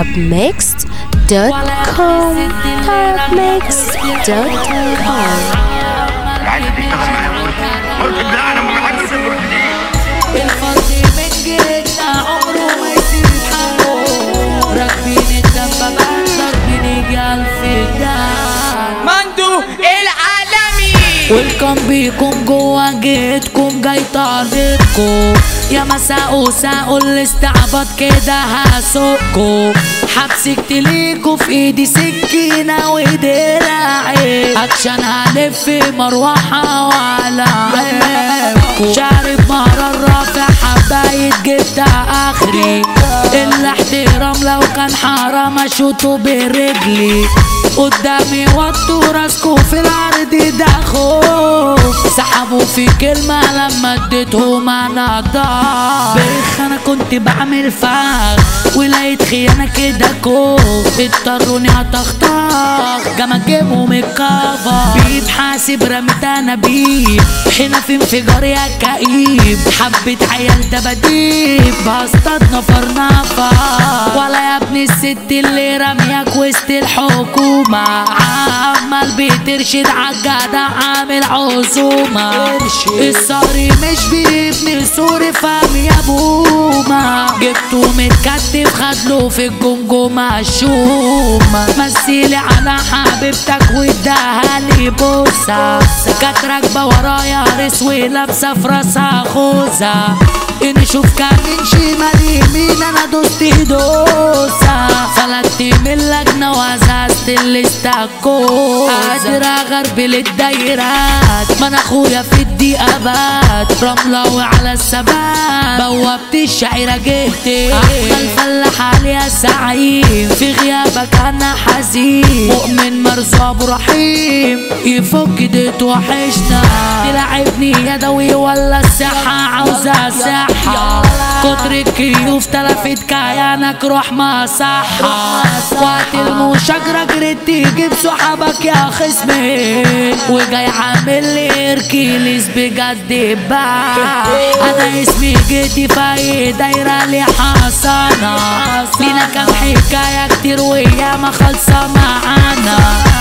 tarabmixed.com tarabmixed.com عايز تشتغل معايا مرتب لا انا متحمس المرتدين الفرد من جيتنا عمره ما يسيب حقه راكبين الدبابات ضاربين رجال في الدار مندو العالمي ويلكم بيكم جوا جيتكم جاي طاردكم يا مساء ساقوا الاستعباط كده هسوقكم حبسك تليكوا في ايدي سكينة ودراعي اكشن هلف مروحة وعلى عيبكم شارب مرة رافع حباية جبت اخري الاحترام لو كان حرام اشوطه برجلي قدامي وطوا راسكوا في الارض ده خوف سحبوا في كلمة لما اديتهم انا ضعف بخ انا كنت بعمل فخ ولقيت خيانة كده كوف اضطروني اتخطخ جما جيبهم الكفر بيب حاسب رميت انا بيب هنا في انفجار يا كئيب حبة عيال دباديب هصطاد نفر نفر ولا يا ابن الست اللي رميك وسط الحكومة عمال بترشد عالجدع عامل عزومة الصاري مش بيبني سوري فهم يا بوما جبته متكتف خدله في الجمجمة الشومة مثيلي على حبيبتك واداها لي بوسة كانت راكبة ورايا ريس ولابسة في راسها خوذة اني شوف كمين شمال يمين انا دوست دوسة فلتت من اللجنة وهززت الاستاكوزة قادر اغربل الدايرات ما انا اخويا في الدقابات رملة وعلى الثبات بوابت الشعيرة جهتي احنا الفلاح عليا سعيد في غيابك انا حزين مؤمن مرزوق ابو رحيم يفك ديت وحشنا تلعبني يدوي ولا الصحة عاوزة صحة كتر الكيوف تلفت كيانك روح ما صحة وقت المشاجرة جريت تجيب صحابك يا خصمي وجاي عامل لي اركيليس بجد بقى انا اسمي جيتي في دايرة لي حصانة لينا كام حكاية كتير وياما خالصة معانا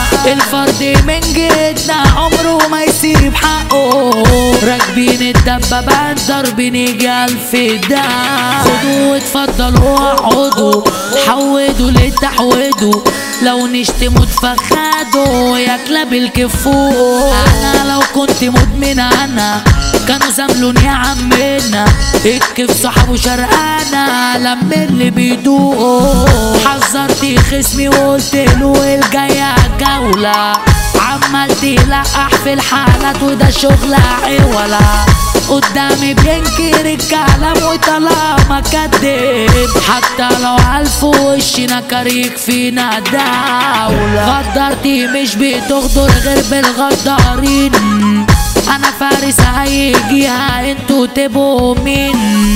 الفرد من جيتنا عمره ما يسيب حقه راكبين الدبابات ضاربين رجال في الدار خدوا واتفضلوا اقعدوا حودوا لتحودوا لو نشتموا تفخدوا يا كلاب الكفور انا لو كنت مدمنة انا كانوا زملوني يا عمنا الكف صحابه شرقانة لما اللي بيدوقوا حذرت خصمي وقلت له الجاية جولة عمال تلقح في الحالات وده شغل عولا قدامي بينكر الكلام وطالما كدب حتى لو ألف وشنا كريك فينا دولة غدرتي مش بتغدر غير بالغدارين انا فارس هيجيها انتوا تبقوا مين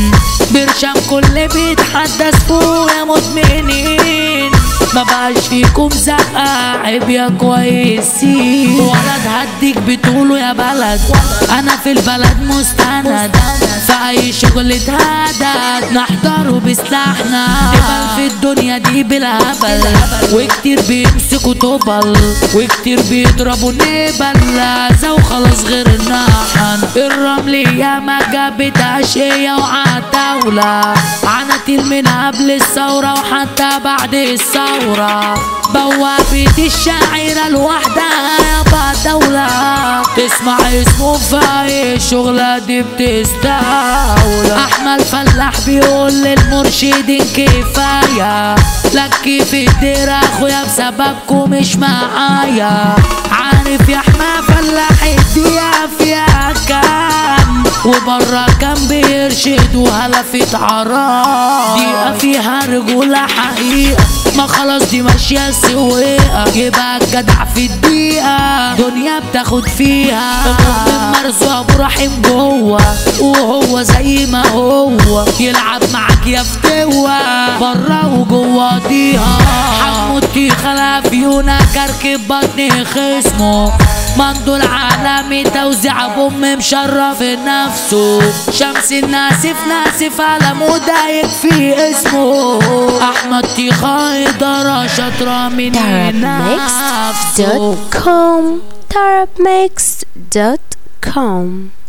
برشام كل بيتحدث فوق يا مدمنين ما بقاش فيكم زقة عيب يا كويسين ولد هديك بتقولوا يا بلد انا في البلد مستند في اي شغل اتهدد نحضره بسلاحنا نبل في الدنيا دي بالهبل وكتير بيمسكوا طبل وكتير بيضربوا نبل لازا وخلاص غير النحن الرمل يا ما جابت عشية وعتاولة عنتيل من قبل الثورة وحتى بعد الثورة بوابة الشاعرة لوحدها يابا دولة تسمع اسمه في أي شغلة دي بتستولى أحمد فلاح بيقول للمرشدين كفاية لك في الدير أخويا بسببكم مش معايا عارف يا أحمد فلاح الدقيقة فيها كام وبره كان بيرشد وهلفت عرام دقيقة فيها رجولة حقيقة ما خلاص دي ماشية سويقة يبقى الجدع في الدقيقة دنيا بتاخد فيها المؤمن مرزوق ابو رحيم جوه وهو زي ما هو يلعب معاك يا فتوة بره وجوه ضيها حموتي خلافيونا كركب بطني خصمه مندو العالمي توزيع بوم مشرف نفسه شمس الناسف ناسف على مودايك في اسمه احمد بطيخة إدارة شاطرة من نفسه Tarabmix.com Tarabmix.com